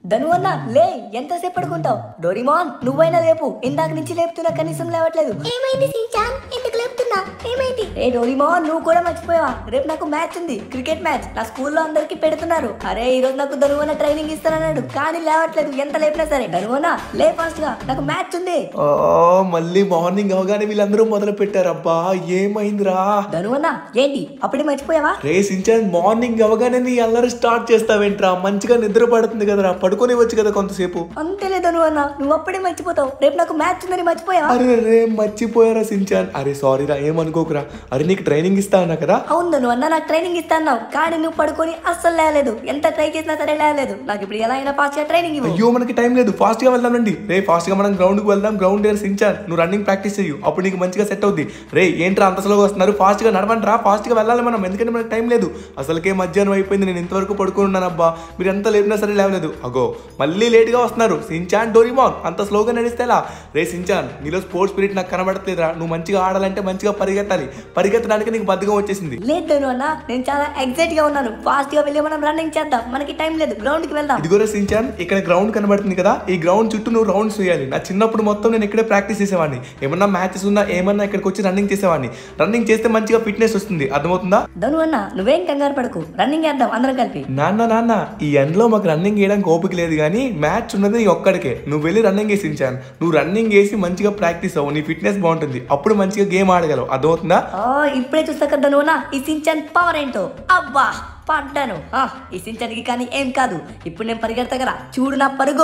ధను అన్న లే ఎంతసేపు పడుకుంటావు డోరిమాన్ నువ్వైనా లేపు ఇందాక నుంచి లేపుతున్నా కనీసం లేవట్లేదు ఏమైంది సించాన్ ఎందుకు లేపుతున్నా ఏమైంది ఏ డోరిమాన్ నువ్వు కూడా మర్చిపోయావా రేపు నాకు మ్యాచ్ ఉంది క్రికెట్ మ్యాచ్ నా స్కూల్లో అందరికి పెడుతున్నారు అరే ఈ రోజు నాకు ధనువన్న ట్రైనింగ్ ఇస్తానన్నాడు కానీ లేవట్లేదు ఎంత లేపినా సరే ధనువన్న లే ఫాస్ట్ గా నాకు మ్యాచ్ ఉంది ఆ, మళ్ళీ మార్నింగ్ అవగానే వీళ్ళందరూ మొదలు పెట్టారబ్బా ఏమైందిరా ధనువన్న ఏంటి అప్పుడే మర్చిపోయావా రే సించాన్ మార్నింగ్ అవగానే నీ అల్లరి స్టార్ట్ చేస్తావేంట్రా మంచిగా నిద్ర పడుతుంది కదరా పడుకొని వచ్చు కదా కొంతసేపు అంతేలే ధనువన్న నువ్వు అప్పుడే మర్చిపోతావు రేపు నాకు మ్యాచ్ ఉందని మర్చిపోయావా అరే రే మర్చిపోయారా సించాన్ అరే సారీరా ఏమనుకోకురా అరే నీకు ట్రైనింగ్ ఇస్తా అన్నా కదా అవును ధను అన్న నాకు ట్రైనింగ్ ఇస్తాన్నావు కానీ నువ్వు పడుకొని అస్సలు లేవలేదు ఎంత ట్రై చేసినా సరే లేవలేదు నాకు ఇప్పుడు ఎలా అయినా ఫాస్ట్ గా ట్రైనింగ్ ఇవ్వు అయ్యో మనకి టైం లేదు ఫాస్ట్ గా వెళ్దామండి రే ఫాస్ట్ గా మనం గ్రౌండ్ కి వెళ్దాం గ్రౌండ్ దగ్గర సించాన్ నువ్వు రన్నింగ్ ప్రాక్టీస్ చెయ్యు అప్పుడు నీకు మంచిగా సెట్ అవుద్ది రే ఏంట్రా అంత స్లోగా వస్తున్నారు ఫాస్ట్ గా నడవండి రా ఫాస్ట్ గా వెళ్ళాలి మనం ఎందుకంటే మనకి టైం లేదు అసలుకే మధ్యాహ్నం అయిపోయింది నేను ఇంతవరకు పడుకుని ఉన్నాను అబ్బా మీరు ఎంత లేపినా సరే లేవలేదు అగో మళ్ళీ లేట్ గా వస్తున్నారు సించాన్ డోరిమాన్ అంత స్లోగా నడిస్తే ఎలా రే సించాన్ నీలో స్పోర్ట్స్ స్పిరిట్ నాకు కనబడట్లేదురా నువ్వు మంచిగా ఆడాలంటే మంచిగా పరిగెత్తాలి పరిగెత్తడానికి నీకు బద్దకం వచ్చేసింది లేదు ధను అన్న నేను చాలా ఎక్సైట్ గా ఉన్నాను ఫాస్ట్ గా వెళ్ళి మనం రన్నింగ్ చేద్దాం మనకి టైం లేదు గ్రౌండ్ కి వెళ్దాం ఇదిగోరా సించాన్ ఇక్కడ గ్రౌండ్ కనబడుతుంది కదా ఈ గ్రౌండ్ చుట్టూ నువ్వు రౌండ్స్ వేయాలి నా చిన్నప్పుడు మొత్తం నేను ఇక్కడే ప్రాక్టీస్ చేసేవాడిని ఏమన్నా మ్యాచెస్ ఉన్నా ఏమన్నా ఇక్కడికి వచ్చి రన్నింగ్ చేసేవాడిని రన్నింగ్ చేస్తే మంచిగా ఫిట్నెస్ వస్తుంది అర్థమవుతుందా ధను అన్న నువ్వేం కంగారు పడకు రన్నింగ్ చేద్దాం అందరం కలిపి నాన్న నాన్న ఈ ఎండ్లో మాకు రన్నింగ్ చేయడానికి ఓపిక లేదు కానీ మ్యాచ్ ఉన్నది నీ ఒక్కడికే నువ్వు వెళ్ళి రన్నింగ్ వేసి సించాన్ నువ్వు రన్నింగ్ వేసి మంచిగా ప్రాక్టీస్ అవ్వు నీ ఫిట్నెస్ బాగుంటుంది అప్పుడు మంచిగా గేమ్ ఆడగలవు అర్థమవుతుందా ఆ, ఇప్పుడే చూస్తా కదా ధను అన్న ఈ సించన్ పవర్ ఏంటో అబ్బా పడ్డాను ఆ, ఈ సించన్కి కానీ ఏం కాదు ఇప్పుడు నేను పరిగెడతా కదా చూడు నా పరుగు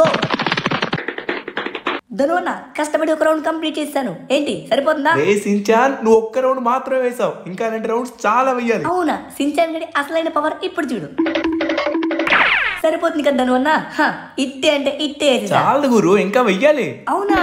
ధను అన్న కష్టపడి ఒక రౌండ్ కంప్లీట్ చేశాను ఏంటి సరిపోతుందా రే సించాన్ నువ్వు ఒక్క రౌండ్ మాత్రమే వేసావు ఇంకా రెండు రౌండ్స్ చాలా వేయాలి అవునా సించాన్ గడి అసలైన పవర్ ఇప్పుడు చూడు సరిపోతుంది కదా ధను అన్న హ, ఇట్టే అంటే ఇట్టే వేసేసా. చాలు గురు ఇంకా వెయ్యాలి అవునా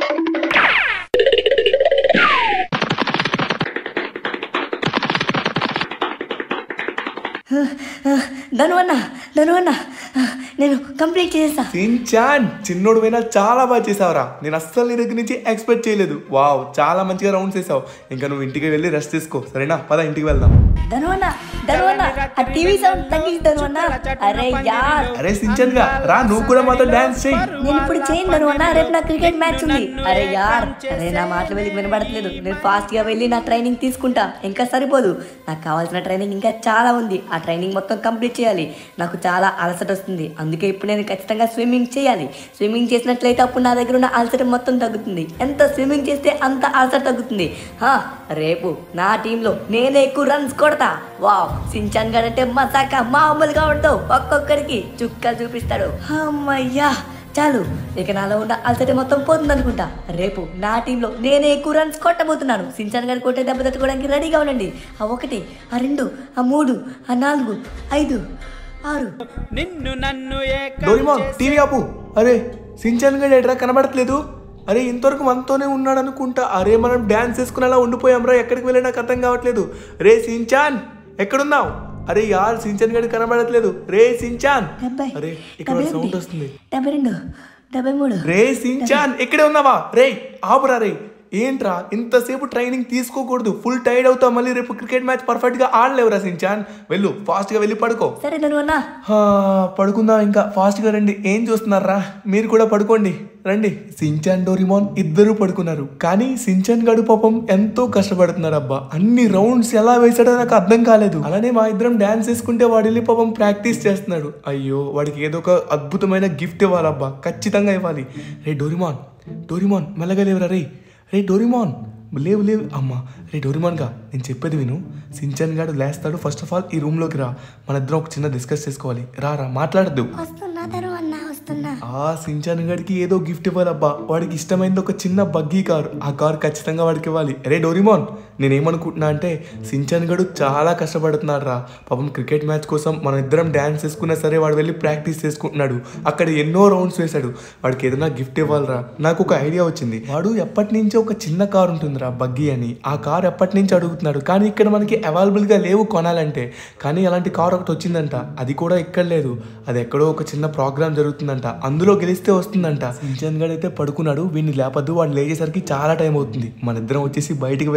ధనువన్న ధనువన్న నేను కంప్లీట్ చేసేసా సించాన్ చిన్నోడు పోయినా చాలా బాగా చేసావురా నేను అస్సలు నీ దగ్గర నుంచి ఎక్స్పెక్ట్ చేయలేదు వావ్ చాలా మంచిగా రౌండ్స్ వేసావు ఇంకా నువ్వు ఇంటికి వెళ్ళి రెస్ట్ తీసుకో సరేనా పద ఇంటికి వెళ్దాం ధనువన్న ధనువన్న ఆ టీవీ సౌండ్ తగ్గించి ధనువన్న అరే యార్ అరే సించన్ గా రా నువ్వు కూడా మాతో డాన్స్ చెయ్యి నేను ఇప్పుడు చేయను ధనువన్న రేపు నా క్రికెట్ మ్యాచ్ ఉంది అరే యార్ అరే నా మాటలు వెళ్ళి వినబడట్లేదు నేను ఫాస్ట్ గా వెళ్ళి నా ట్రైనింగ్ తీసుకుంటా ఇంకా సరిపోదు నాకు కావాల్సిన ట్రైనింగ్ ఇంకా చాలా ఉంది ఆ ట్రైనింగ్ మొత్తం కంప్లీట్ చేయాలి నాకు చాలా అలసట వస్తుంది అందుకే ఇప్పుడు నేను ఖచ్చితంగా స్విమ్మింగ్ చేయాలి స్విమ్మింగ్ చేసినట్లయితే అప్పుడు నా దగ్గర ఉన్న అలసట మొత్తం తగ్గుతుంది ఎంత స్విమ్మింగ్ చేస్తే అంత అలసట తగ్గుతుంది హా, రేపు నా టీంలో నేనే ఎక్కువ రన్స్ కొడతా వావ్ సించాన్ గడంటే మసాక మామూలుగా ఉండవు ఒక్కొక్కడికి చుక్కలు చూపిస్తాడు అమ్మయ్యా చాలు ఇక నాలో ఉన్న అలసట మొత్తం పోతుంది అనుకుంటా రేపు నా టీంలో నేనే ఎక్కువ రన్స్ కొట్టబోతున్నాను సించాన్ గారు కొట్టే దెబ్బ తట్టుకోవడానికి రెడీగా ఉండండి ఆ ఒకటి ఆ రెండు ఆ మూడు ఆ నాలుగు ఐదు ఆరు నిన్ను నన్ను ఏకం డోరిమాన్ టీవీ ఆపు అరే సించన్ గడ్ ఎట్రా కనబడట్లేదు అరే ఇంతవరకు మనతోనే ఉన్నాడు అనుకుంటా అరే మనం డాన్స్ చేసుకునేలా ఉండిపోయాం రా ఎక్కడికి వెళ్ళి నాకు అర్థం కావట్లేదు రే సించాన్ ఎక్కడున్నావు అరే యార్ సించన్ గడి కనబడట్లేదు రే సించాన్ డెబ్బై అరే ఇక్కడ డెబ్బై సౌండ్ ఒకటి, వస్తుంది డెబ్బై రెండు డెబ్బై మూడు రే సించాన్ ఎక్కడే ఉన్నావా రే ఆపురా రే ఏంట్రా ఇంతసేపు ట్రైనింగ్ తీసుకోకూడదు ఫుల్ టైర్డ్ అవుతావు మళ్ళీ రేపు క్రికెట్ మ్యాచ్ పర్ఫెక్ట్ గా ఆడలేవురా సించాన్ వెళ్ళు ఫాస్ట్ గా వెళ్ళి పడుకో సరే ధను అన్నా హా, పడుకుందాం ఇంకా ఫాస్ట్గా రండి ఏం చూస్తున్నారా మీరు కూడా పడుకోండి రండి సించాన్ డోరిమాన్ ఇద్దరు పడుకున్నారు కానీ సించాన్ గడు పాపం ఎంతో కష్టపడుతున్నాడు అబ్బా అన్ని రౌండ్స్ ఎలా వేసాడో నాకు అర్థం కాలేదు అలానే మా ఇద్దరం డాన్స్ వేసుకుంటే వాడు వెళ్ళి పాపం ప్రాక్టీస్ చేస్తున్నాడు అయ్యో వాడికి ఏదో ఒక అద్భుతమైన గిఫ్ట్ ఇవ్వాలబ్బా ఖచ్చితంగా ఇవ్వాలి రే డోరిమాన్ డోరిమాన్ మెల్లగా లేవురా రే రే డోరిమాన్ లేవు లేవు అమ్మా రే డోరిమాన్గా నేను చెప్పేది విను సించన్ గాడు లేస్తాడు ఫస్ట్ ఆఫ్ ఆల్ ఈ రూమ్లోకి రా మన ఇద్దరం ఒక చిన్న డిస్కస్ చేసుకోవాలి రా రా మాట్లాడద్దు వస్తున్నా ధను అన్న వస్తున్నా ఆ సించాన్ గడికి ఏదో గిఫ్ట్ ఇవ్వాలబ్బా వాడికి ఇష్టమైంది ఒక చిన్న బగ్గీ కార్ ఆ కార్ ఖచ్చితంగా వాడికి ఇవ్వాలి రే డోరిమాన్ నేనేమనుకుంటున్నా అంటే సించాన్ గడు చాలా కష్టపడుతున్నాడు రా పాపం క్రికెట్ మ్యాచ్ కోసం మనం ఇద్దరం డ్యాన్స్ చేసుకున్నా సరే వాడు వెళ్ళి ప్రాక్టీస్ చేసుకుంటున్నాడు అక్కడ ఎన్నో రౌండ్స్ వేశాడు వాడికి ఏదైనా గిఫ్ట్ ఇవ్వాలిరా నాకు ఒక ఐడియా వచ్చింది వాడు ఎప్పటి నుంచో ఒక చిన్న కార్ ఉంటుందిరా బగ్గీ అని ఆ కార్ ఎప్పటి నుంచి అడుగుతున్నాడు కానీ ఇక్కడ మనకి అవైలబుల్గా లేవు కొనాలంటే కానీ అలాంటి కార్ ఒకటి వచ్చిందంట అది కూడా ఇక్కడ లేదు అది ఎక్కడో ఒక చిన్న ప్రోగ్రామ్ జరుగుతుందంట అందులో గెలిస్తే వస్తుందంట సించన్ గడ్ అయితే పడుకున్నాడు వీడిని లేపద్దు వాడు లేచేసరికి చాలా టైం అవుతుంది మన ఇద్దరం వచ్చేసి బయటికి వెళ్ళి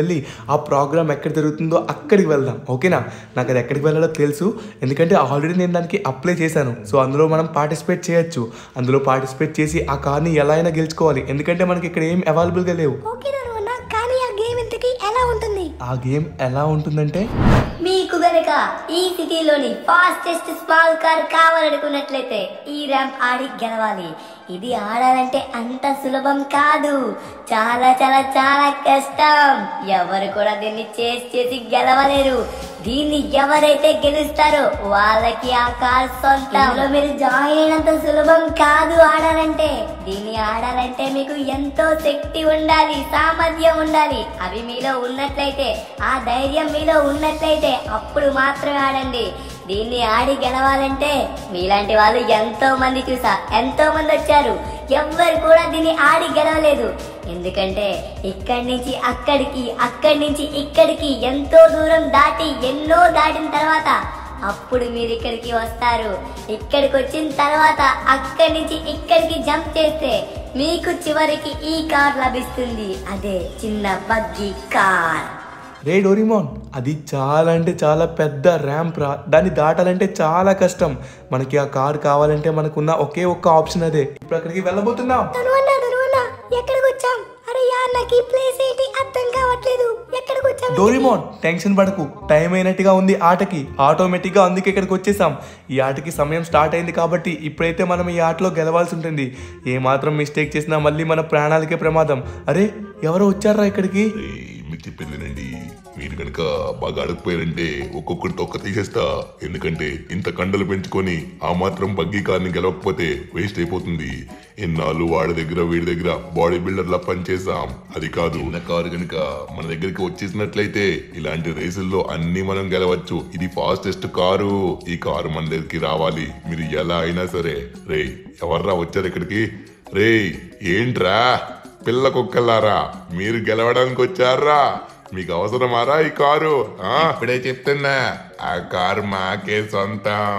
ఆ ప్రోగ్రామ్ ఎక్కడ జరుగుతుందో అక్కడికి వెళ్దాం ఓకేనా నాకు అది ఎక్కడికి వెళ్ళాలో తెలుసు ఎందుకంటే ఆల్రెడీ నేను దానికి అప్లై చేశాను సో అందులో మనం పార్టిసిపేట్ చేయొచ్చు అందులో పార్టిసిపేట్ చేసి ఆ కార్ని ఎలా అయినా గెలుచుకోవాలి ఎందుకంటే మనకి ఇక్కడ ఏం అవైలబుల్గా లేవు ఓకే నరువన్న కానీ ఆ గేమ్ ఇంతకీ ఎలా ఉంటుంది ఆ గేమ్ ఎలా ఉంటుందంటే మీకు గనక ఈ సిటీలోని ఫాస్టెస్ట్ స్మాల్ కార్ కావాలనుకున్నట్లయితే ఈ ర్యాంప్ ఆడి గెలవాలి ఇది ఆడాలంటే అంత సులభం కాదు చాలా చాలా చాలా కష్టం ఎవరు కూడా దీన్ని చేసి చేసి గెలవలేరు దీన్ని ఎవరైతే గెలుస్తారో వాళ్ళకి ఆ కార్ సొంతం ఇందులో మీరు జాయిన్ అయినంత సులభం కాదు ఆడాలంటే దీన్ని ఆడాలంటే మీకు ఎంతో శక్తి ఉండాలి సామర్థ్యం ఉండాలి అవి మీలో ఉన్నట్లయితే ఆ ధైర్యం మీలో ఉన్నట్లయితే అప్పుడు మాత్రమే ఆడండి దీన్ని ఆడి గెలవాలంటే మీలాంటి వాళ్ళు ఎంతో మంది చూసా ఎంతో మంది వచ్చారు ఎవ్వరు కూడా దీన్ని ఆడి గెలవలేదు ఎందుకంటే ఇక్కడి నుంచి అక్కడికి అక్కడి నుంచి ఇక్కడికి ఎంతో దూరం దాటి ఎన్నో దాటిన తర్వాత అప్పుడు మీరు ఇక్కడికి వస్తారు ఇక్కడికి వచ్చిన తర్వాత అక్కడి నుంచి ఇక్కడికి జంప్ చేస్తే మీకు చివరికి ఈ కార్ లభిస్తుంది అదే చిన్న బగ్గి కార్ రే డోరిమోన్ అది చాలా అంటే చాలా పెద్ద ర్యాంప్ రా దాన్ని దాటాలంటే చాలా కష్టం మనకి ఆ కార్ కావాలంటే మనకున్న ఒకే ఒక్క ఆప్షన్ అదే ఇప్పుడు అక్కడికి వెళ్ళబోతున్నాం నరువన్న నరువన్న ఎక్కడికి వచ్చాం అరే యా నాకు ఈ ప్లేస్ ఏంటి అర్థం కావట్లేదు ఎక్కడికి వచ్చాం డోరిమోన్ టెన్షన్ పడకు టైం అయినట్టుగా ఉంది ఆటకి ఆటోమేటిక్ గా అందుకే ఇక్కడికి వచ్చేసాం ఈ ఆటకి సమయం స్టార్ట్ అయింది కాబట్టి ఇప్పుడైతే మనం ఈ ఆటలో గెలవాల్సి ఉంటుంది ఏ మాత్రం మిస్టేక్ చేసినా మళ్ళీ మన ప్రాణాలకే ప్రమాదం అరే ఎవరో వచ్చారా ఇక్కడికి ఏయ్, మీకు చెప్పేదేనండి మీరు కనుక బాగా అడుగుపోయారంటే ఒక్కొక్కటి తొక్క తీసేస్తా ఎందుకంటే ఇంత కండలు పెంచుకొని ఆ మాత్రం బగ్గీ కార్ని గెలవకపోతే వేస్ట్ అయిపోతుంది ఎన్నాళ్ళు వాడి దగ్గర వీడి దగ్గర బాడీ బిల్డర్ లా పనిచేసాం అది కాదు ఉన్న కారు కనుక మన దగ్గరికి వచ్చేసినట్లయితే ఇలాంటి రేసుల్లో అన్ని మనం గెలవచ్చు ఇది ఫాస్టెస్ట్ కారు ఈ కారు మన దగ్గరికి రావాలి మీరు ఎలా అయినా సరే రే ఎవర్రా వచ్చారు ఇక్కడికి రే ఏంట్రా పిల్ల కుక్కలారా మీరు గెలవడానికి వచ్చారా మీకు అవసరమారా ఈ కారు ఆ, ఇప్పుడే చెప్తున్నా ఆ కారు మాకే సొంతం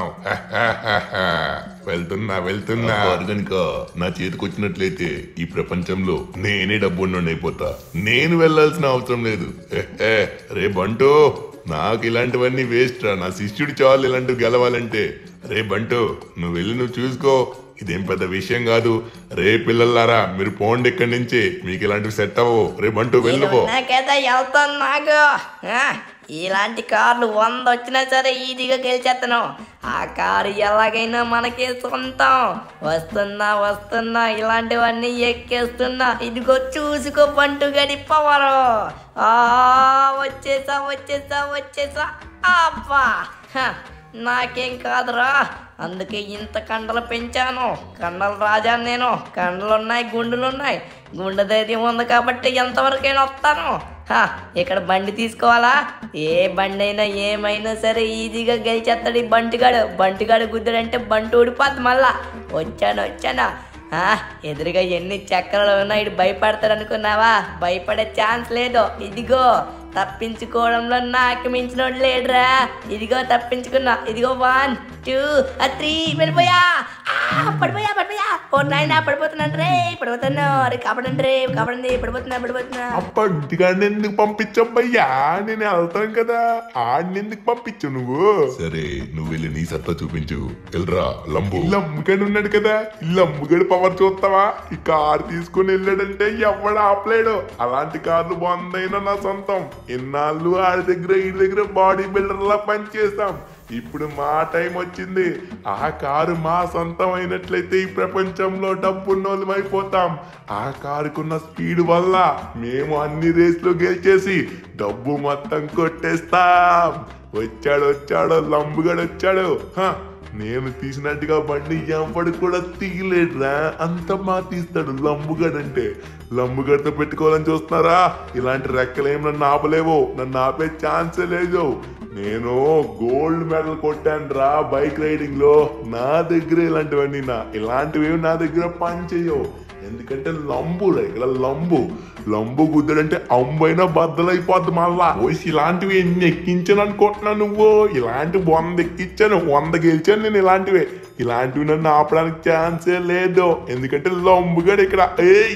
వెళ్తున్నా వెళ్తున్నా కారు కనుక నా చేతికి వచ్చినట్లయితే ఈ ప్రపంచంలో నేనే డబ్బు అయిపోతా నేను వెళ్ళాల్సిన అవసరం లేదు హెహె. రే బంటు నాకు ఇలాంటివన్నీ వేస్ట్ రా నా శిష్యుడు చాలు ఇలాంటివి గెలవాలంటే రే బంటు నువ్వు వెళ్ళి నువ్వు చూసుకో ఇదేం పెద్ద విషయం కాదు రే పిల్లలారా మీరు పోండి ఇక్కడి నుంచి మీకు ఇలాంటివి సెట్ అవ్వవు రే బంటు వెళ్ళిపో నాకైతే వెళ్తాను నాకు ఆ, ఇలాంటి కార్లు వంద వచ్చినా సరే ఈజీగా గెలిచేస్తాను ఆ కారు ఎలాగైనా మనకే సొంతం వస్తున్నా వస్తున్నా ఇలాంటివన్నీ ఎక్కేస్తున్నా ఇదిగో చూసుకో పంటు గడి పవరు ఆ వచ్చేసా వచ్చేసా వచ్చేసా అబ్బా హ, నాకేం కాదురా అందుకే ఇంత కండలు పెంచాను కండలు రాజా నేను కండలు ఉన్నాయి గుండెలు ఉన్నాయి గుండె ధైర్యం ఉంది కాబట్టి ఎంతవరకైనా వస్తాను హా, ఇక్కడ బండి తీసుకోవాలా ఏ బండి అయినా ఏమైనా సరే ఈజీగా గెలిచేస్తాడు ఈ బంటిగాడు బంటిగాడు గుద్దుడంటే బంటి ఊడిపోద్ది మళ్ళా వచ్చాను వచ్చాను ఆ, ఎదురుగా ఎన్ని చక్రాలు ఉన్నాయి ఇటు భయపడతాడు అనుకున్నావా భయపడే ఛాన్స్ లేదు ఇదిగో తప్పించుకోవడంలో నాకు మించినోడు లేడురా ఇదిగో తప్పించుకున్నా ఇదిగో వన్ టూ త్రీ వెళ్ళిపోయా ఆ, పడిపోయా పడిపోయా ఓ నాయనా పడిపోతున్నాను రే పడిపోతున్నా అరే కాపాడండి రే కాపాడండి పడిపోతున్నా పడిపోతున్నా అప్ప ఇంటికాడిని ఎందుకు పంపించబ్బయ్యా నేను వెళ్తాను కదా ఆడిని ఎందుకు పంపించు నువ్వు సరే నువ్వు వెళ్ళి నీ సత్తా చూపించు వెళ్ళరా లంబు లమ్ముగడు ఉన్నాడు కదా ఈ లమ్ముగడు పవర్ చూస్తావా ఈ కారు తీసుకుని వెళ్ళాడంటే ఎవడు ఆపలేడు అలాంటి కార్లు బాగుందైనా నా సొంతం ఇన్నాళ్ళు ఆడి దగ్గర ఈ దగ్గర బాడీ బిల్డర్ లా పనిచేస్తాం ఇప్పుడు మా టైం వచ్చింది ఆ కారు మా సొంతం అయినట్లయితే ఈ ప్రపంచంలో డబ్బున్నోళ్ళం అయిపోతాం ఆ కారుకున్న స్పీడ్ వల్ల మేము అన్ని రేసులు గెలిచేసి డబ్బు మొత్తం కొట్టేస్తాం వచ్చాడు వచ్చాడు లంబుగడు వచ్చాడు హ, నేను తీసినట్టుగా బండి ఎంపడు కూడా తీయలేడురా అంత మా తీస్తాడు లంబుగడ్ అంటే లంబుగడ్తో పెట్టుకోవాలని చూస్తున్నారా ఇలాంటి రెక్కలేం నన్ను ఆపలేవు నన్ను ఆపే ఛాన్సే లేదు నేను గోల్డ్ మెడల్ కొట్టాను రా బైక్ రైడింగ్ లో నా దగ్గర ఇలాంటివన్నీ నా ఇలాంటివి ఏమి నా దగ్గర పని చేయవు ఎందుకంటే లంబు రా ఇక్కడ లంబు లంబు గుద్దుడంటే అంబైనా బద్దలైపోద్ది మళ్ళా పోసి ఇలాంటివి ఎన్ని ఎక్కించాను అనుకుంటున్నా నువ్వు ఇలాంటి వంద ఎక్కించాను వంద గెలిచాను నేను ఇలాంటివే ఇలాంటివి నన్ను ఆపడానికి ఛాన్సే లేదు ఎందుకంటే లంబుగాడు ఇక్కడ ఏయ్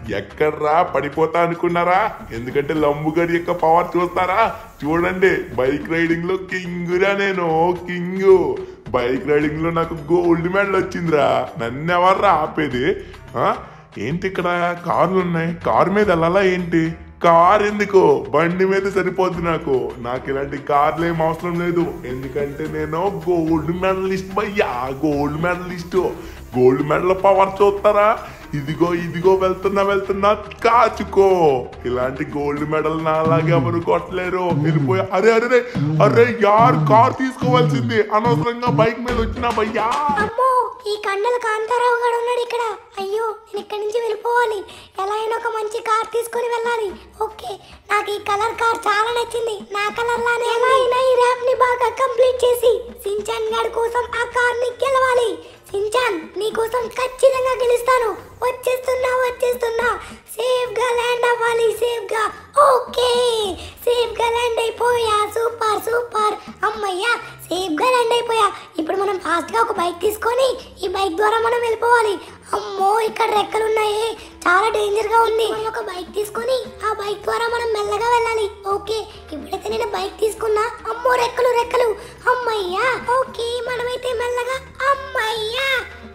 ఎక్కడ్రా పడిపోతా అనుకున్నారా ఎందుకంటే లంబుగడి యొక్క పవర్ చూస్తారా చూడండి బైక్ రైడింగ్ లో కింగురా నేను కింగ్ బైక్ రైడింగ్ లో నాకు గోల్డ్ మెడల్ వచ్చిందిరా నన్ను ఎవర్రా ఆపేది ఆ? ఏంటి ఇక్కడ కార్లు ఉన్నాయి కారు మీద వెళ్ళాలా ఏంటి కార్ ఎందుకు బండి మీద సరిపోద్ది నాకు నాకు ఇలాంటి కార్లు ఏం అవసరం లేదు ఎందుకంటే నేను గోల్డ్ మెడలిస్ట్ భయ్యా gold medalist gold medal power చూస్తారా ఇదిగో ఇదిగో వెళ్తున్నా వెళ్తున్నా కాచుకో ఇలాంటి గోల్డ్ మెడల్ నా అలాగే ఎవరు కొట్టలేరు వెళ్ళిపోయా అరే అరే అరే, అరే యార్ కార్ తీసుకోవాల్సింది అనవసరంగా బైక్ మీద వచ్చినా భయ్యా అమ్మో ఈ కండల కాంతారావు గారు ఉన్నాడు ఇక్కడ అయ్యో నేను ఇక్కడి నుంచి వెళ్ళిపోవాలి ఎలా అయినా ఒక మంచి కార్ తీసుకొని వెళ్ళాలి ఓకే నాకు ఈ కలర్ కార్ చాలా నచ్చింది నా కలర్ లానే ఎలా అయినా ఈ ర్యాప్ ని బాగా కంప్లీట్ చేసి సించాన్ గారి కోసం ఆ కార్ ని గెలవాలి సించాన్ నీ కోసం ఖచ్చితంగా గెలుస్తాను వచ్చేస్తున్నా వచ్చేస్తున్నా సేఫ్ గా ల్యాండ్ అవ్వాలి సేఫ్ గా ఓకే సేఫ్ గా ల్యాండ్ అయిపోయా సూపర్ సూపర్ అమ్మయ్యా సేఫ్ గా ల్యాండ్ అయిపోయా ఇప్పుడు మనం ఫాస్ట్ గా ఒక బైక్ తీసుకొని ఈ బైక్ ద్వారా మనం వెళ్ళిపోవాలి అమ్మో ఇక్కడ రెక్కలు ఉన్నాయి చాలా డేంజర్ గా ఉంది మనం ఒక బైక్ తీసుకొని ఆ బైక్ ద్వారా మనం మెల్లగా వెళ్ళాలి ఓకే ఇప్పుడైతే నేను బైక్ తీసుకున్నా అమ్మో రెక్కలు రెక్కలు అమ్మయ్యా ఓకే మనమైతే మెల్లగా అమ్మయ్యా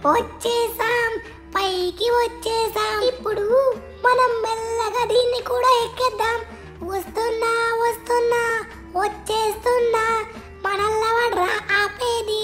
వచ్చేసాం పైకి వచ్చేసాం ఇప్పుడు మనం మెల్లగా దీన్ని కూడా ఎక్కేద్దాం వస్తున్నా వస్తున్నా వచ్చేస్తున్నా మనల్లవడ్రా ఆపేది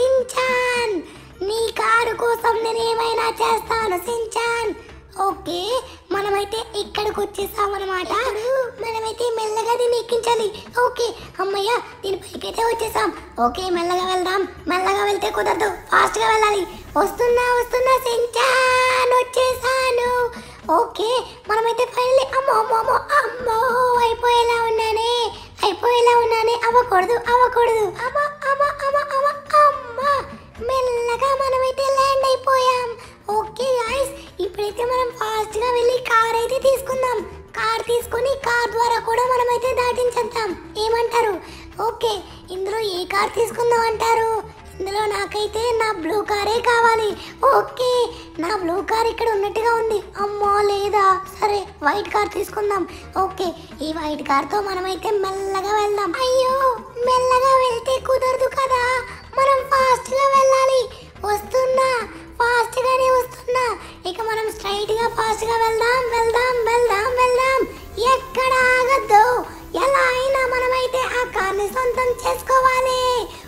సించాన్ నీ కారు కోసం నేను ఏమైనా చేస్తాను సించాన్ ఓకే మనమైతే ఇక్కడికి వచ్చేసాం అనమాట మనమైతే మెల్లగా దీన్ని ఎక్కించాలి ఓకే అమ్మయ్య దీనిపైకి అయితే వచ్చేసాం ఓకే మెల్లగా వెళ్దాం మెల్లగా వెళ్తే కుదరదు ఫాస్ట్ గా వెళ్ళాలి వస్తున్నా వస్తున్నా సించాన్ వచ్చేసాను ఓకే మనమైతే ఫైనల్లీ అమ్మో అమ్మో అమ్మో అమ్మో అయిపోయేలా ఉన్నానే అయిపోయేలా ఉన్నానే అవ్వకూడదు అవ్వకూడదు అమ్మ అమ్మ అమ్మ అమ్మ అమ్మ మెల్లగా మనమైతే ల్యాండ్ అయిపోయాం ఓకే గాయస్ ఇప్పుడైతే మనం ఫాస్ట్ గా వెళ్ళి కార్ అయితే తీసుకుందాం కార్ తీసుకొని కార్ ద్వారా కూడా మనమైతే దాటించేద్దాం ఏమంటారు ఓకే ఇందులో ఏ కార్ తీసుకుందాం అంటారు ఇందులో నాకైతే నా బ్లూ కారే కావాలి ఓకే నా బ్లూ కార్ ఇక్కడ ఉన్నట్టుగా ఉంది అమ్మో లేదా సరే వైట్ కార్ తీసుకుందాం ఓకే ఈ వైట్ కార్ తో మనమైతే మెల్లగా వెళ్దాం అయ్యో మెల్లగా వెళ్తే కుదరదు కదా మనం ఫాస్ట్ గా వెళ్ళాలి వస్తున్నా ఫాస్ట్ గానే వస్తున్నా ఇక మనం స్ట్రైట్ గా ఫాస్ట్ గా వెళ్దాం వెళ్దాం వెళ్దాం వెళ్దాం ఎక్కడ ఆగద్దు ఎలా అయినా మనమైతే ఆ కార్ని సొంతం చేసుకోవాలి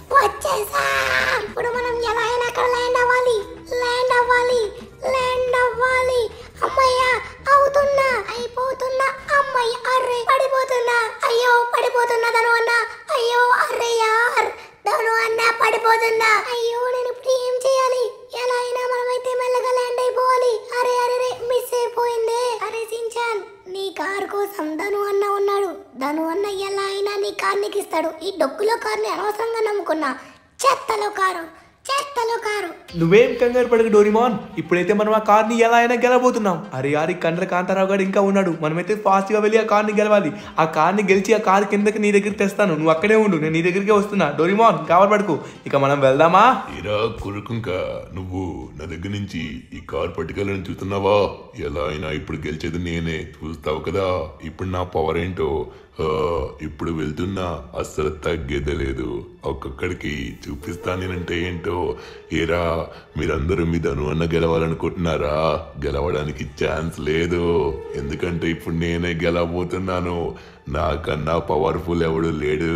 వచ్చేసాం ఇప్పుడు మనం ఎలా అయినా అక్కడ ల్యాండ్ అవ్వాలి ల్యాండ్ అవ్వాలి ల్యాండ్ అవ్వాలి అమ్మయ్య అవుతున్నా అయిపోతున్నా అమ్మయ్య అర్రే పడిపోతున్నా అయ్యో పడిపోతున్నా ధను అన్న అయ్యో అర్రే యార్ ధను అన్న పడిపోతున్నా అయ్యో నేను ఇప్పుడు ఏం చేయాలి ఎలా అయినా మనమైతే మెల్లగా ల్యాండ్ అయిపోవాలి అరే అరే రే మిస్ అయిపోయిందే అరే సించాన్ నీ కార్ కోసం ధను అన్న ఉన్నాడు ధను అన్న ఎలా అయినా నీ కార్ నీకు ఇస్తాడు ఈ డొక్కులో కార్ని అనవసరంగా నమ్ముకున్నా చెత్తలో కారు చెత్తలో కారు నువ్వేం కంగారు పడకు డోరిమాన్ ఇప్పుడైతే మనం ఆ కార్ని ఎలా అయినా గెలబోతున్నాం అరే యారి కండ్ర కాంతారావు గారు ఇంకా ఉన్నాడు మనమైతే ఫాస్ట్గా వెళ్ళి ఆ కార్ని గెలవాలి ఆ కార్ని గెలిచి ఆ కార్ కిందకి నీ దగ్గరికి తెస్తాను నువ్వు అక్కడే ఉండు నేను నీ దగ్గరికే వస్తున్నా డోరిమాన్ కావాలి పడుకు ఇక మనం వెళ్దామా ఇరా కురుకుంక నువ్వు నా దగ్గర నుంచి ఈ కార్ పట్టుకెళ్ళని చూస్తున్నావా ఎలా అయినా ఇప్పుడు గెలిచేది నేనే చూస్తావు కదా ఇప్పుడు నా పవర్ ఏంటో ఆ, ఇప్పుడు వెళ్తున్నా అస్సలు తగ్గేదే లేదు ఒక్కొక్కడికి చూపిస్తానేనంటే ఏంటో ఏరా మీరందరూ మీ ధను అన్న గెలవాలనుకుంటున్నారా గెలవడానికి ఛాన్స్ లేదు ఎందుకంటే ఇప్పుడు నేనే గెలవబోతున్నాను నాకన్నా పవర్ఫుల్ ఎవడు లేడు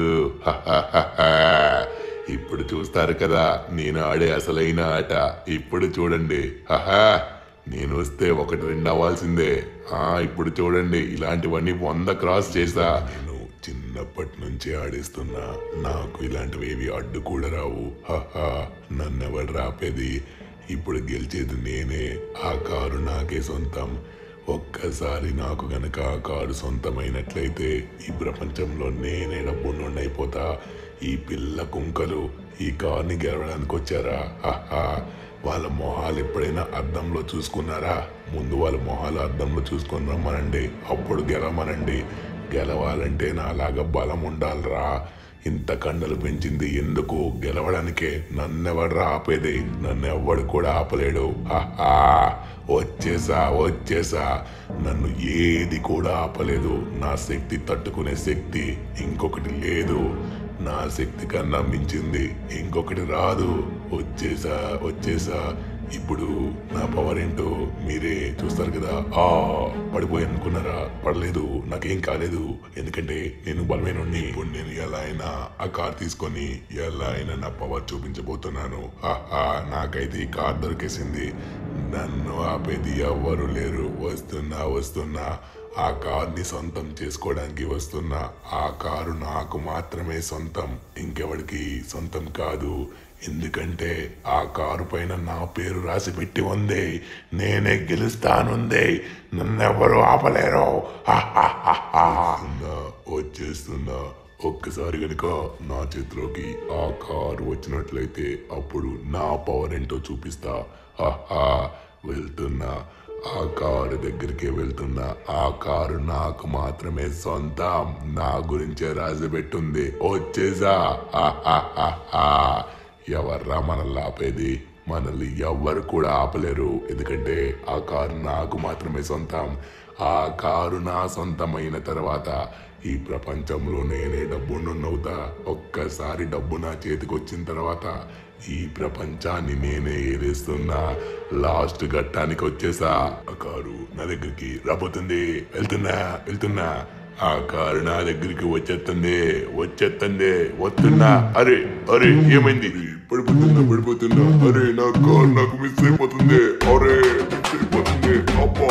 ఇప్పుడు చూస్తారు కదా నేను ఆడే అసలైన ఆట ఇప్పుడు చూడండి హహా నేను వస్తే ఒకటి రెండు అవ్వాల్సిందే ఆ ఇప్పుడు చూడండి ఇలాంటివన్నీ వంద క్రాస్ చేసా నేను చిన్నప్పటి నుంచి ఆడిస్తున్నా నాకు ఇలాంటివి ఏవి అడ్డు కూడా రావు హహా నన్నెవరు రాపేది ఇప్పుడు గెలిచేది నేనే ఆ కారు నాకే సొంతం ఒక్కసారి నాకు గనక ఆ కారు సొంతమైనట్లయితే ఈ ప్రపంచంలో నేనే డబ్బున్నోడిని అయిపోతా ఈ పిల్ల కుంకలు ఈ కార్ని గెలవడానికి వచ్చారా హహా వాళ్ళ మొహాలు ఎప్పుడైనా అద్దంలో చూసుకున్నారా ముందు వాళ్ళ మొహాలు అద్దంలో చూసుకొని రమ్మనండి అప్పుడు గెలవమనండి గెలవాలంటే నాలాగా బలం ఉండాలిరా ఇంత కండలు పెంచింది ఎందుకు గెలవడానికే నన్నెవడ్రా ఆపేది నన్ను ఎవ్వడు కూడా ఆపలేడు ఆహా వచ్చేసా వచ్చేసా నన్ను ఏది కూడా ఆపలేదు నా శక్తి తట్టుకునే శక్తి ఇంకొకటి లేదు నా శక్తి కన్నా మించింది ఇంకొకటి రాదు వచ్చేసా వచ్చేసా ఇప్పుడు నా పవర్ ఏంటో మీరే చూస్తారు కదా ఆ పడిపోయి అనుకున్నారా పడలేదు నాకేం కాలేదు ఎందుకంటే నేను బలమైన ఇప్పుడు నేను ఎలా అయినా ఆ కార్ తీసుకొని ఎలా అయినా నా పవర్ చూపించబోతున్నాను ఆహా నాకైతే ఈ కార్ దొరికేసింది నన్ను ఆపేది ఎవ్వరు లేరు వస్తున్నా వస్తున్నా ఆ కార్ని సొంతం చేసుకోవడానికి వస్తున్నా ఆ కారు నాకు మాత్రమే సొంతం ఇంకెవడికి సొంతం కాదు ఎందుకంటే ఆ కారు పైన నా పేరు రాసి పెట్టి ఉంది నేనే గెలుస్తానుంది నన్నెవ్వరూ ఆపలేరు హా, హా, హా, హా. వస్తున్నా, వచ్చేస్తున్నా ఒక్కసారి గనుక నా చేతిలోకి ఆ కారు వచ్చినట్లయితే అప్పుడు నా పవర్ ఏంటో చూపిస్తా హా, హా. వెళ్తున్నా ఆ కారు దగ్గరికి వెళ్తున్నా ఆ కారు నాకు మాత్రమే సొంతం నా గురించే రాసి పెట్టుంది వచ్చేసా హా, హా, హా, హా. ఎవర్రా మనల్ని ఆపేది మనల్ని ఎవ్వరు కూడా ఆపలేరు ఎందుకంటే ఆ కారు నాకు మాత్రమే సొంతం ఆ కారు నా సొంతమైన తర్వాత ఈ ప్రపంచంలో నేనే డబ్బున్నవుతా ఒక్కసారి డబ్బు నా చేతికి వచ్చిన తర్వాత ఈ ప్రపంచాన్ని నేనే ఏదేస్తున్నా లాస్ట్ ఘట్టానికి వచ్చేసా ఆ కారు నా దగ్గరికి రాబోతుంది వెళ్తున్నా వెళ్తున్నా ఆ కారు నా దగ్గరికి వచ్చేస్తుంది వచ్చేస్తుంది వస్తున్నా అరే అరే ఏమైంది పడిపోతున్నా పడిపోతున్నా అరే నా కారు నాకు మిస్ అయిపోతుంది అరే మిస్ అయిపోతుంది అబ్బా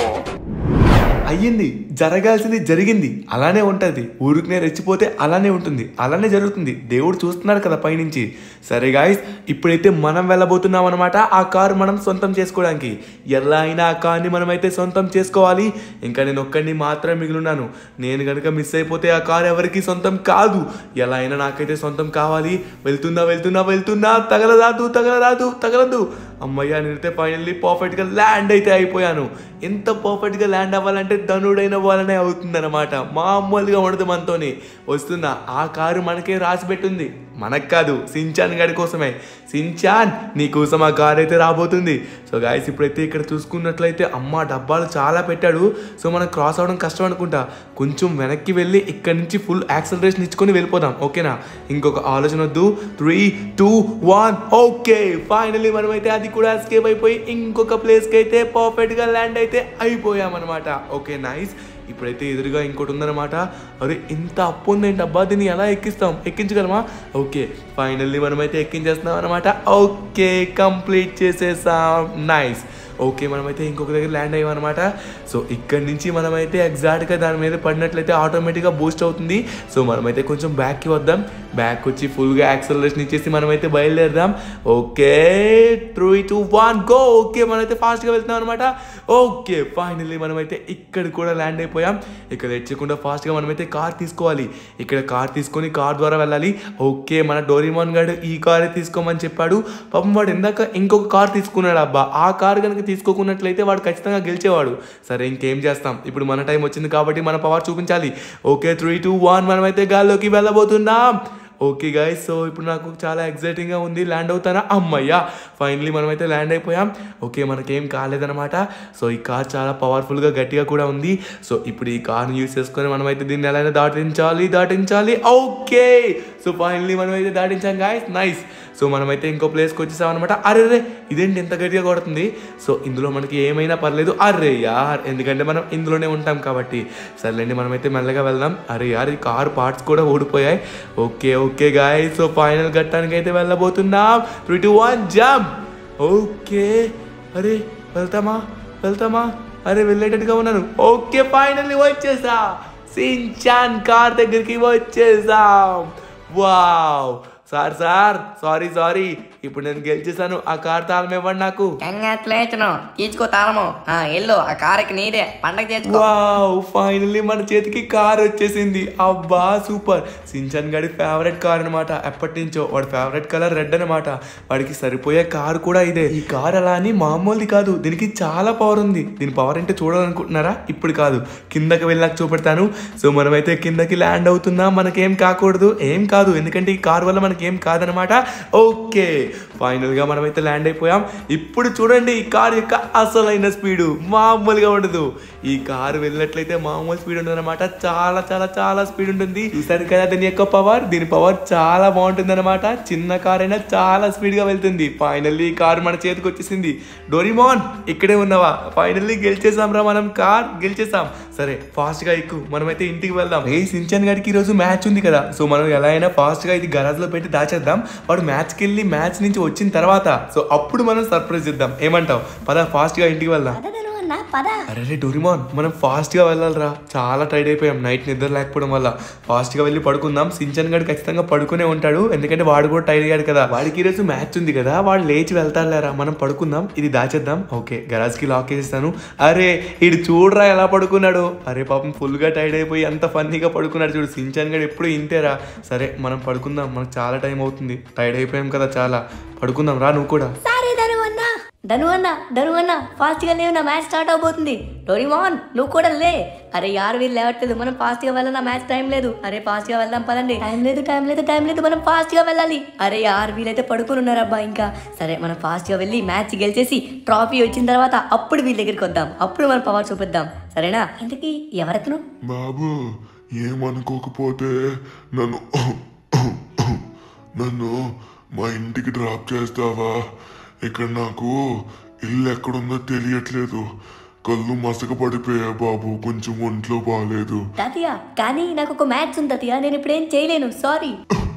అయ్యింది జరగాల్సింది జరిగింది అలానే ఉంటుంది ఊరికినే రెచ్చిపోతే అలానే ఉంటుంది అలానే జరుగుతుంది దేవుడు చూస్తున్నాడు కదా పైనుంచి సరే గాయస్ ఇప్పుడైతే మనం వెళ్ళబోతున్నాం అనమాట ఆ కారు మనం సొంతం చేసుకోవడానికి ఎలా అయినా ఆ కార్ని మనమైతే సొంతం చేసుకోవాలి ఇంకా నేను ఒక్కడిని మాత్రమే మిగిలిన్నాను నేను కనుక మిస్ అయిపోతే ఆ కారు ఎవరికి సొంతం కాదు ఎలా అయినా నాకైతే సొంతం కావాలి వెళ్తున్నా వెళ్తున్నా వెళ్తున్నా తగలరాదు తగలరాదు తగలదు అమ్మయ్య నేనైతే ఫైనల్లీ పర్ఫెక్ట్గా ల్యాండ్ అయితే అయిపోయాను ఎంత పర్ఫెక్ట్గా ల్యాండ్ అవ్వాలంటే ధనుడైన వాళ్ళనే అవుతుందన్నమాట మామూలుగా ఉండదు మనతోని వస్తున్న ఆ కారు మనకే రాసి పెట్టుంది మనకు కాదు సించాన్ గడి కోసమే సించాన్ నీ కోసం ఆ కార్ అయితే రాబోతుంది సో గాయస్ ఇప్పుడైతే ఇక్కడ చూసుకున్నట్లయితే అమ్మ డబ్బాలు చాలా పెట్టాడు సో మనం క్రాస్ అవ్వడం కష్టం అనుకుంటా కొంచెం వెనక్కి వెళ్ళి ఇక్కడ నుంచి ఫుల్ యాక్సలరేషన్ ఇచ్చుకొని వెళ్ళిపోదాం ఓకేనా ఇంకొక ఆలోచన వద్దు three two one okay finally మనమైతే అది కూడా ఎస్కేప్ అయిపోయి ఇంకొక ప్లేస్కి అయితే పర్ఫెక్ట్గా ల్యాండ్ అయితే అయిపోయామన్నమాట ఓకే నైస్ ఇప్పుడైతే ఎదురుగా ఇంకోటి ఉందన్నమాట అరే ఇంత అప్పు ఉందేంటి అబ్బా దీన్ని ఎలా ఎక్కిస్తాం ఎక్కించగలమా ఓకే ఫైనల్లీ మనమైతే ఎక్కించేస్తున్నాం అనమాట ఓకే కంప్లీట్ చేసేసాం నైస్ ఓకే మనమైతే ఇంకొక దగ్గర ల్యాండ్ అయ్యామన్నమాట సో ఇక్కడి నుంచి మనమైతే ఎగ్జాక్ట్గా దాని మీద పడినట్లయితే ఆటోమేటిక్గా బూస్ట్ అవుతుంది సో మనమైతే కొంచెం బ్యాక్కి వద్దాం బ్యాక్ వచ్చి ఫుల్గా యాక్సలరేషన్ ఇచ్చేసి మనమైతే బయలుదేరదాం okay three two one go okay మనమైతే ఫాస్ట్గా వెళ్తున్నాం అనమాట ఓకే ఫైనల్లీ మనమైతే ఇక్కడ కూడా ల్యాండ్ అయిపోయాం ఇక్కడ తెచ్చకుండా ఫాస్ట్గా మనమైతే కార్ తీసుకోవాలి ఇక్కడ కార్ తీసుకొని కార్ ద్వారా వెళ్ళాలి ఓకే మన డోరీమాన్ గారు ఈ కారే తీసుకోమని చెప్పాడు పాపం వాడు ఇందాక ఇంకొక కార్ తీసుకున్నాడు అబ్బా ఆ కార్ కనుక తీసుకోకున్నట్లయితే వాడు ఖచ్చితంగా గెలిచేవాడు సరే ఇంకేం చేస్తాం ఇప్పుడు మన టైం వచ్చింది కాబట్టి మన పవర్ చూపించాలి ఓకే త్రీ టూ వన్ మనమైతే గాల్లోకి వెళ్ళబోతున్నాం ఓకే గాయస్ సో ఇప్పుడు నాకు చాలా ఎగ్జైటింగ్గా ఉంది ల్యాండ్ అవుతానా అమ్మయ్యా ఫైనలీ మనమైతే ల్యాండ్ అయిపోయాం ఓకే మనకేం కాలేదన్నమాట సో ఈ కార్ చాలా పవర్ఫుల్గా గట్టిగా కూడా ఉంది సో ఇప్పుడు ఈ కార్ని యూస్ చేసుకొని మనమైతే దీన్ని ఎలా అయినా దాటించాలి దాటించాలి ఓకే సో ఫైనలీ మనమైతే దాటించాం గాయస్ నైస్ సో మనమైతే ఇంకో ప్లేస్కి వచ్చేసాం అనమాట అరే రే ఇదేంటి ఎంత గట్టిగా కొడుతుంది సో ఇందులో మనకి ఏమైనా పర్లేదు అరే యార్ ఎందుకంటే మనం ఇందులోనే ఉంటాం కాబట్టి సర్లేండి మనమైతే మెల్లగా వెళ్దాం అరే యార్ ఈ కార్ పార్ట్స్ కూడా ఓడిపోయాయి okay okay guys so final ఘట్టానికి అయితే వెళ్ళబోతున్నాం three two one jump okay అరే వెళ్తామా వెళ్తామా అరే వెళ్ళేటట్టుగా ఉన్నాను ఓకే ఫైనల్లీ వచ్చేసా సించాన్ కార్ దగ్గరికి వచ్చేసాం wow sir sir sorry sorry ఇప్పుడు నేను గెలిచేసాను ఆ కార్ తాళం ఇవ్వండి నాకు కంగ్రాచులేషను తీసుకో తాళము ఆ ఎల్లు ఆ కారుకి నీదే పండగ చేసుకో వావ్ ఫైనల్లీ మన చేతికి కార్ వచ్చేసింది అబ్బా సూపర్ సించన్ గడి ఫేవరెట్ కార్ అనమాట ఎప్పటి నుంచో వాడి ఫేవరెట్ కలర్ రెడ్ అనమాట వాడికి సరిపోయే కార్ కూడా ఇదే ఈ కార్ అలా అని మామూలుది కాదు దీనికి చాలా పవర్ ఉంది దీని పవర్ ఏంటో చూడాలనుకుంటున్నారా ఇప్పుడు కాదు కిందకి వెళ్ళాక చూపెడతాను సో మనమైతే కిందకి ల్యాండ్ అవుతున్నాం మనకేం కాకూడదు ఏం కాదు ఎందుకంటే ఈ కార్ వల్ల మనకేం కాదనమాట ఓకే ఫైనల్ గా మనమైతే ల్యాండ్ అయిపోయాం ఇప్పుడు చూడండి ఈ కార్ యొక్క అసలైన స్పీడ్ మామూలుగా ఉండదు ఈ కారు వెళ్ళినట్లయితే మామూలు స్పీడ్ ఉండదు అనమాట చాలా చాలా చాలా స్పీడ్ ఉంటుంది చూసారు కదా దీని యొక్క పవర్ దీని పవర్ చాలా బాగుంటుంది అనమాట చిన్న కార్ అయినా చాలా స్పీడ్ గా వెళ్తుంది ఫైనల్లీ ఈ కార్ మన చేతికి వచ్చేసింది డోరిమోన్ ఇక్కడే ఉన్నావా ఫైనల్లీ గెలిచేసాం రా మనం కార్ గెలిచేసాం సరే ఫాస్ట్ గా ఎక్కువ మనమైతే ఇంటికి వెళ్దాం ఏ సించన్ గారికి ఈ రోజు మ్యాచ్ ఉంది కదా సో మనం ఎలా అయినా ఫాస్ట్ గా ఇది గరాజ్ లో పెట్టి దాచేద్దాం వాడు మ్యాచ్ కి వెళ్ళి మ్యాచ్ నుంచి వచ్చిన తర్వాత సో అప్పుడు మనం సర్ప్రైజ్ ఇద్దాం ఏమంటావు పద ఫాస్ట్ గా ఇంటికి వెళ్దాం పద ధను అన్న పద అరే డోరిమాన్ మనం ఫాస్ట్ గా వెళ్ళాలిరా చాలా టైర్డ్ అయిపోయాం నైట్ నిద్ర లేకపోవడం వల్ల ఫాస్ట్ గా వెళ్ళి పడుకుందాం సించన్ గడు ఖచ్చితంగా పడుకునే ఉంటాడు ఎందుకంటే వాడు కూడా టైర్డ్ అయ్యాడు కదా వాడికి ఈరోజు మ్యాచ్ ఉంది కదా వాడు లేచి వెళ్తాడులేరా మనం పడుకుందాం ఇది దాచేద్దాం ఓకే గరాజ్ కి లాక్ చేసేస్తాను అరే ఇడు చూడరా ఎలా పడుకున్నాడు అరే పాపం ఫుల్ గా టైర్డ్ అయిపోయి అంత ఫన్నీగా పడుకున్నాడు చూడు సించన్ గడు ఎప్పుడు ఇంతేరా సరే మనం పడుకుందాం మనకు చాలా టైం అవుతుంది టైర్డ్ అయిపోయాం కదా చాలా పడుకుందాం రా నువ్వు కూడా సరే ధను అన్న ధను అన్న ధను అన్న ఫాస్ట్గా లేవు నా మ్యాచ్ స్టార్ట్ అవబోతుంది డోరిమాన్ నువ్వు కూడా లే అరే యారు వీళ్ళు లేవట్లేదు మనం ఫాస్ట్గా వెళ్ళాలి మ్యాచ్ టైం లేదు అరే ఫాస్ట్గా వెళ్దాం పదండి టైం లేదు టైం లేదు టైం లేదు మనం ఫాస్ట్గా వెళ్ళాలి అరే యారు వీళ్ళైతే పడుకుని ఉన్నారబ్బా ఇంకా సరే మనం ఫాస్ట్గా వెళ్ళి మ్యాచ్ గెలిచేసి ట్రాఫీ వచ్చిన తర్వాత అప్పుడు వీళ్ళ దగ్గరికి వద్దాం అప్పుడు మనం పవర్ చూపిద్దాం సరేనా ఇంతకీ ఎవరెత్తను బాబు ఏమనుకోకపోతే నన్ను నన్ను మా ఇంటికి డ్రాప్ చేస్తావా ఇక్కడ నాకు ఇల్లు ఎక్కడుందో తెలియట్లేదు కళ్ళు మసక పడిపోయా బాబు కొంచెం ఒంట్లో బాగాలేదు తాతయ్య కానీ నాకు ఒక మ్యాచ్ ఉంది తాతయ్య నేను ఇప్పుడు ఏం చేయలేను సారీ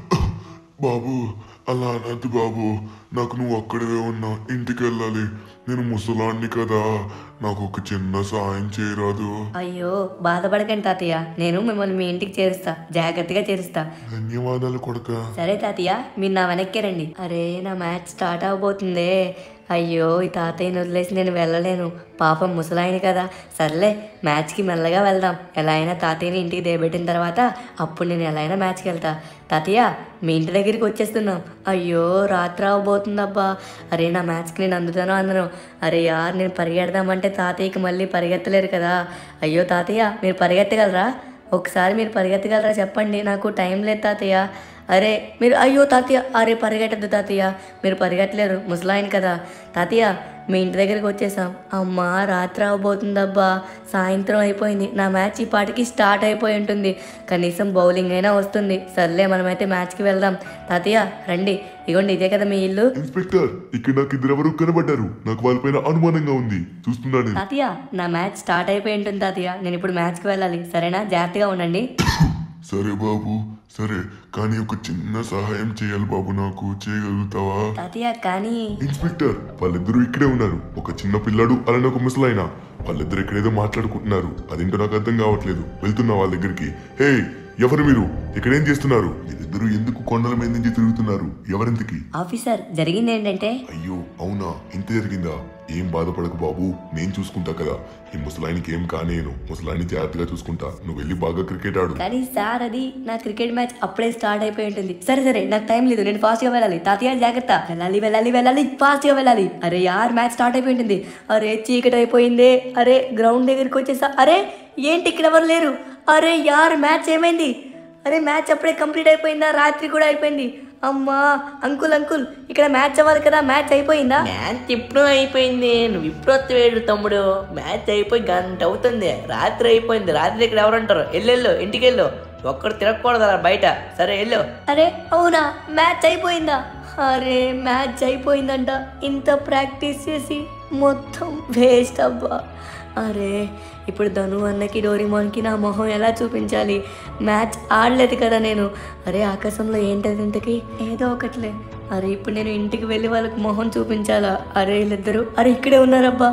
బాబు అలా అనద్దు బాబు నాకు నువ్వు అక్కడే ఉన్నా ఇంటికి వెళ్ళాలి నేను ముసలాన్ని కదా నాకు ఒక చిన్న సాయం చేయరాదు అయ్యో బాధపడకండి తాతయ్య నేను మిమ్మల్ని మీ ఇంటికి చేరుస్తా జాగ్రత్తగా చేరుస్తా ధన్యవాదాలు కొడక సరే తాతయ్య మీరు నా వెనక్కి రండి అరే నా మ్యాచ్ స్టార్ట్ అవబోతుందే అయ్యో ఈ తాతయ్యని వదిలేసి నేను వెళ్ళలేను పాపం ముసలాయన కదా సర్లే మ్యాచ్కి మెల్లగా వెళ్దాం ఎలా అయినా తాతయ్యని ఇంటికి దేబెట్టిన తర్వాత అప్పుడు నేను ఎలా అయినా మ్యాచ్కి వెళ్తా తాతయ్య మీ ఇంటి దగ్గరికి వచ్చేస్తున్నాం అయ్యో రాత్రి అవబోతుందబ్బా అరే నా మ్యాచ్కి నేను అందుతానో అందను అరే యార్ నేను పరిగెడదామంటే తాతయ్యకి మళ్ళీ పరిగెత్తలేరు కదా అయ్యో తాతయ్య మీరు పరిగెత్తగలరా ఒకసారి మీరు పరిగెత్తగలరా చెప్పండి నాకు టైం లేదు తాతయ్య అరే మీరు అయ్యో తాతయ్య అరే పరిగెట్టద్దు తాతయ్య మీరు పరిగెట్టలేరు ముసలాయన కదా తాతయ్య మీ ఇంటి దగ్గరికి వచ్చేసాం అమ్మా రాత్రి అవబోతుందబ్బా సాయంత్రం అయిపోయింది నా మ్యాచ్ ఈ పాటికి స్టార్ట్ అయిపోయి ఉంటుంది కనీసం బౌలింగ్ అయినా వస్తుంది సర్లే మనమైతే మ్యాచ్కి వెళ్దాం తాతయ్య రండి ఇగోండి ఇదే కదా మీ ఇల్లు ఇన్స్పెక్టర్ ఇక్కడ నాకు ఇద్దరెవరు కనబడ్డారు నాకు వాళ్ళపైన అనుమానంగా ఉంది చూస్తున్నాను తాతయ్య నా మ్యాచ్ స్టార్ట్ అయిపోయి ఉంటుంది తాతయ్య నేను ఇప్పుడు మ్యాచ్కి వెళ్ళాలి సరేనా జాగ్రత్తగా ఉండండి సరే బాబు సరే కానీ ఒక చిన్న సహాయం చేయాలి బాబు నాకు చేయగలుగుతావా తాతయ్య కానీ ఇన్స్పెక్టర్ వాళ్ళిద్దరూ ఇక్కడే ఉన్నారు ఒక చిన్న పిల్లాడు అలానే ఒక ముసలాయన వాళ్ళిద్దరు ఇక్కడేదో మాట్లాడుకుంటున్నారు అదేంటో నాకు అర్థం కావట్లేదు వెళ్తున్నా వాళ్ళ దగ్గరికి హే ఎవరు మీరు ఇక్కడేం చేస్తున్నారు మీరిద్దరూ ఎందుకు కొండల మీద నుంచి తిరుగుతున్నారు ఎవరింతకి ఆఫీసర్ జరిగింది ఏంటంటే అయ్యో అవునా ఇంత జరిగిందా ఏం బాధపడకు బాబు నేను చూసుకుంటా కదా ఈ ముసలాయనికి ఏం కానేను ముసలాయని జాగ్రత్తగా చూసుకుంటా నువ్వు వెళ్ళి బాగా క్రికెట్ ఆడు కానీ సార్ అది నా క్రికెట్ మ్యాచ్ అప్పుడే స్టార్ట్ అయిపోయి ఉంటుంది సరే సరే నాకు టైం లేదు నేను ఫాస్ట్ గా వెళ్ళాలి తాతయ్య జాగ్రత్త వెళ్ళాలి వెళ్ళాలి వెళ్ళాలి ఫాస్ట్ గా వెళ్ళాలి అరే యార్ మ్యాచ్ స్టార్ట్ అయిపోయి ఉంటుంది అరే చీకటి అయిపోయిందే అరే గ్రౌండ్ దగ్గరికి వచ్చేసా అరే ఏంటి ఇక్కడ ఎవరు లేరు అరే యార్ మ్యాచ్ ఏమైంది అరే మ్యాచ్ అప్పుడే కంప్లీట్ అయిపోయిందా రాత్రి కూడా అయిపోయింది అమ్మా అంకుల్ అంకుల్ ఇక్కడ మ్యాచ్ అవ్వాలి కదా మ్యాచ్ అయిపోయిందా మ్యాచ్ ఇప్పుడు అయిపోయింది నువ్వు ఇప్పుడు వస్తావేడు తమ్ముడు మ్యాచ్ అయిపోయి గంట అవుతుంది రాత్రి అయిపోయింది రాత్రి ఇక్కడ ఎవరంటారు ఎల్లెళ్ళు ఇంటికి వెళ్ళు ఒక్కడు తిరగకూడదు అలా బయట సరే వెళ్ళు అరే అవునా మ్యాచ్ అయిపోయిందా అరే మ్యాచ్ అయిపోయిందంట ఇంత ప్రాక్టీస్ చేసి మొత్తం వేస్ట్ అబ్బా అరే ఇప్పుడు ధను అన్నకి డోరిమాన్కి నా మొహం ఎలా చూపించాలి మ్యాచ్ ఆడలేదు కదా నేను అరే ఆకాశంలో ఏంటది ఇంతకి ఏదో ఒకట్లే అరే ఇప్పుడు నేను ఇంటికి వెళ్ళి వాళ్ళకి మొహం చూపించాలా అరే వీళ్ళిద్దరు అరే ఇక్కడే ఉన్నారబ్బా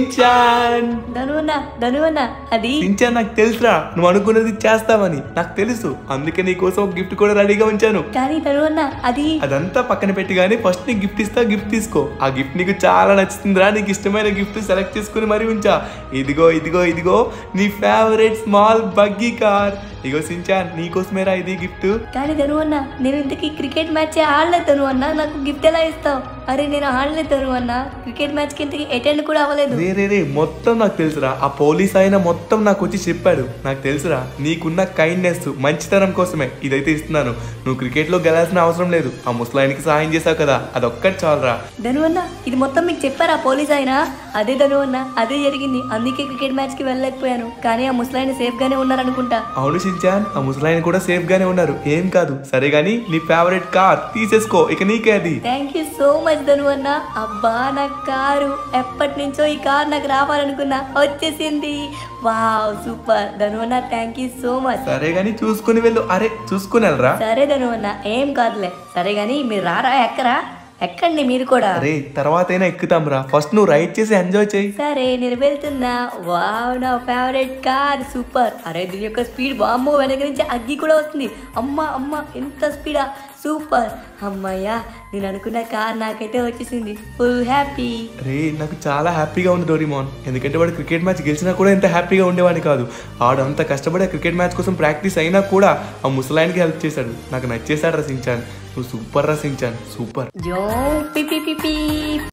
సించాన్ ధను అన్న ధను అన్న అది సించాన్ నాకు తెలుసురా నువ్వు అనుకున్నది చేస్తావని నాకు తెలుసు అందుకే నీ కోసం ఒక గిఫ్ట్ కూడా రెడీగా ఉంచాను కానీ ధను అన్న అది అదంతా పక్కన పెట్టి కానీ ఫస్ట్ నీకు గిఫ్ట్ ఇస్తా గిఫ్ట్ తీసుకో ఆ గిఫ్ట్ నీకు చాలా నచ్చుతుందిరా నీకు ఇష్టమైన గిఫ్ట్ సెలెక్ట్ చేసుకుని మరి ఉంచా ఇదిగో ఇదిగో ఇదిగో నీ ఫేవరెట్ స్మాల్ బగ్గీ కార్ ఇగో సించాన్ నీకోసమేరా ఇది గిఫ్ట్ కానీ ధను అన్న నేను ఇంతకీ క్రికెట్ మ్యాచ్ ఆడలేదు ధను అన్న నాకు గిఫ్ట్ ఎలా ఇస్తావు అరే నేను ఆడలేదు అన్న క్రికెట్ మ్యాచ్ కి ఇంతకి అటెండ్ కూడా అవ్వలేదు రే రే రే మొత్తం నాకు తెలుసురా ఆ పోలీస్ ఆయన మొత్తం నాకు వచ్చి చెప్పాడు నాకు తెలుసురా నీకున్న కైండ్నెస్ మంచితనం కోసమే ఇదైతే ఇస్తున్నాను నువ్వు క్రికెట్ లో గెలాల్సిన అవసరం లేదు ఆ ముసలాయనికి సహాయం చేశావు కదా అదొక్కటి చాలరా ధను అన్న ఇది మొత్తం మీకు చెప్పారా పోలీస్ ఆయన అదే ధను అన్న అదే జరిగింది అందుకే క్రికెట్ మ్యాచ్ కి వెళ్ళలేకపోయాను కానీ ఆ ముసలాయన సేఫ్ గానే ఉన్నారనుకుంటా అవును షించాన్ ఆ ముసలాయన కూడా సేఫ్ గానే ఉన్నారు ఏం కాదు సరే గాని నీ ఫేవరెట్ కార్ తీసేసుకో ఇక నీకే అది thank you so much Dhanu అన్న అబ్బా నా కారు ఎప్పటి నుంచో ఈ కార్ నాకు రావాలనుకున్నా వచ్చేసింది వావ్ సూపర్ ధను అన్న థ్యాంక్ యూ సో మచ్ సరే గాని చూసుకుని వెళ్ళు అరే చూసుకుని వెళ్ళరా సరే ధను అన్న ఏం కాదులే సరే గాని మీరు రారా ఎక్కరా ఎక్కండి మీరు కూడా అరే తర్వాత అయినా ఎక్కుతాం రా ఫస్ట్ నువ్వు రైడ్ చేసి ఎంజాయ్ చేయి సరే నేను వెళ్తున్నా వావ్ నా ఫేవరెట్ కార్ సూపర్ అరే దీని యొక్క స్పీడ్ బామ్మో వెనక నుంచి అగ్గి కూడా వస్తుంది అమ్మ అమ్మ ఎంత స్పీడా సూపర్ అమ్మయ్యా నేను అనుకున్న కార్ నాకైతే వచ్చేసింది ఫుల్ హ్యాపీ రే నాకు చాలా హ్యాపీగా ఉంది డోరిమోన్ ఎందుకంటే వాడు క్రికెట్ మ్యాచ్ గెలిచినా కూడా ఇంత హ్యాపీగా ఉండేవాడిని కాదు ఆడు అంత కష్టపడి ఆ క్రికెట్ మ్యాచ్ కోసం ప్రాక్టీస్ అయినా కూడా ఆ ముసలాయనికి హెల్ప్ చేశాడు నాకు నచ్చేసాడు రసించాను నువ్వు సూపర్ రసించాను సూపర్ జో పి పి పి పి